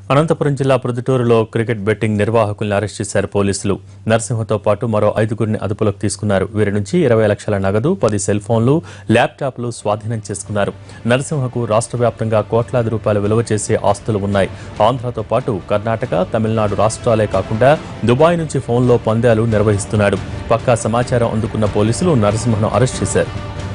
అనంతపురం జిల్లా ప్రొద్దుటూరులో cricket betting నిర్వాహకుల్ని arrest చేశారు పోలీసులు నరసింహతో పాటు మరో ఐదుగురిని అదుపులోకి తీసుకున్నారు వీరి నుంచి ఇరవై లక్షల నగదు పది సెల్ ఫోన్లు ల్యాప్టాప్లు స్వాధీనం చేసుకున్నారు నరసింహకు రాష్ట్ర వ్యాప్తంగా కోట్లాది రూపాయల విలువ చేసే ఆస్తులు ఉన్నాయి ఆంధ్రతో పాటు కర్ణాటక తమిళనాడు రాష్ట్రాలే కాకుండా దుబాయ్ నుంచి ఫోన్లో పందాలు నిర్వహిస్తున్నాడు పక్కా సమాచారం అందుకున్న పోలీసులు నరసింహను అరెస్ట్ చేశారు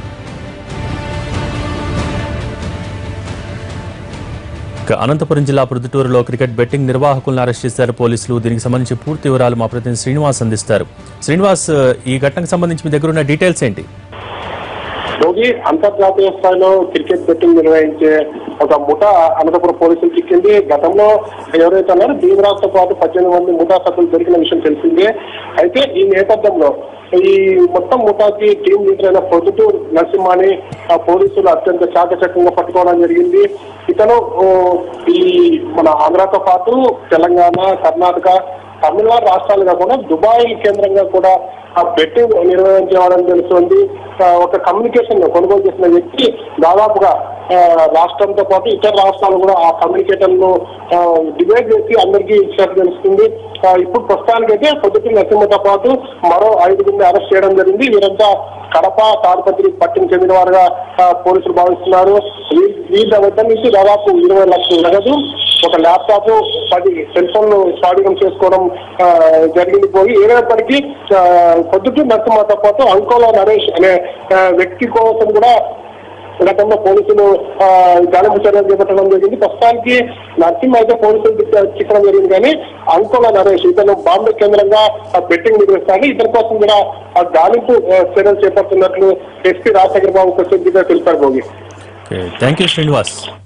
ఇక అనంతపురం జిల్లా ప్రొద్దుటూరులో క్రికెట్ బెట్టింగ్ నిర్వాహకులను అరెస్ట్ చేశారు పోలీసులు దీనికి సంబంధించి పూర్తి వివరాలు మా ప్రతినిధి శ్రీనివాస్ అందిస్తారు శ్రీనివాస్ ఈ ఘటనకు సంబంధించి మీ దగ్గర ఉన్న డీటెయిల్స్ ఏంటి యోగి అంతర్జాతీయ స్థాయిలో క్రికెట్ బెట్టింగ్ నిర్వహించే ఒక ముఠ అనంతపురం పోలీసులు చిక్కింది గతంలో ఎవరైతే ఉన్నారో భీమరాజ్తో పాటు పద్దెనిమిది మంది ముఠా సభ్యులు దొరికిన విషయం తెలిసిందే అయితే ఈ నేపథ్యంలో ఈ మొత్తం ముఠాకి టీం లీడర్ అయిన పొద్దుటూరు నరసింహాని ఆ పోలీసులు అత్యంత చాకచక్యంగా పట్టుకోవడం జరిగింది ఇతను ఓ, ఈ మన ఆంధ్రాతో పాటు తెలంగాణ కర్ణాటక తమిళనాడు రాష్ట్రాలు కాకుండా దుబాయ్ కేంద్రంగా కూడా ఆ బెట్టింగ్ నిర్వహించేవాడని తెలుస్తుంది ఆ, ఒక కమ్యూనికేషన్ కొనుగోలు చేసిన వ్యక్తి దాదాపుగా ఆ, రాష్ట్రంతో పాటు ఇతర రాష్ట్రాలు కూడా ఆ కమ్యూనికేషన్ ను డివైడ్ చేసి అందరికీ ఇచ్చినట్టు తెలుస్తుంది ఆ, ఇప్పుడు ప్రస్తుతానికైతే పొద్దుటి నరసింహతో పాటు మరో ఐదుగురిని అరెస్ట్ చేయడం జరిగింది వీరంతా కడప తాడిపత్రి పట్టిన చెందిన వారుగా ఆ, పోలీసులు భావిస్తున్నారు వీ- వీళ్ళ వద్ద నుంచి దాదాపు ఇరవై లక్షల నగదు ఒక ల్యాప్టాప్ పది సెల్ ఫోన్లు స్వాధీనం చేసుకోవడం ఆ, జరిగింది పోయి ఏదైనప్పటికీ ఆ, పొద్దుటూరు నరసింహతో పాటు అంకోల నరేష్ అనే ఆ, వ్యక్తి కోసం కూడా గతంలో పోలీసులు ఆ, గాలింపు చర్యలు చేపట్టడం జరిగింది ప్రస్తుతానికి నరసింహ అయితే పోలీసులు చిక్క- చిక్కడం జరిగింది కానీ అంకోల నరేష్ ఇతను బాంబే కేంద్రంగా ఆ బెట్టింగ్ నిర్వహిస్తాడు ఇతని కోసం కూడా ఆ గాలింపు ఆ, చర్యలు చేపడుతున్నట్లు ఎస్పీ రాజశేఖర్ బాబు ప్రసిద్ధిగా తెలిపారు భోగి థ్యాంక్ యూ శ్రీనివాస్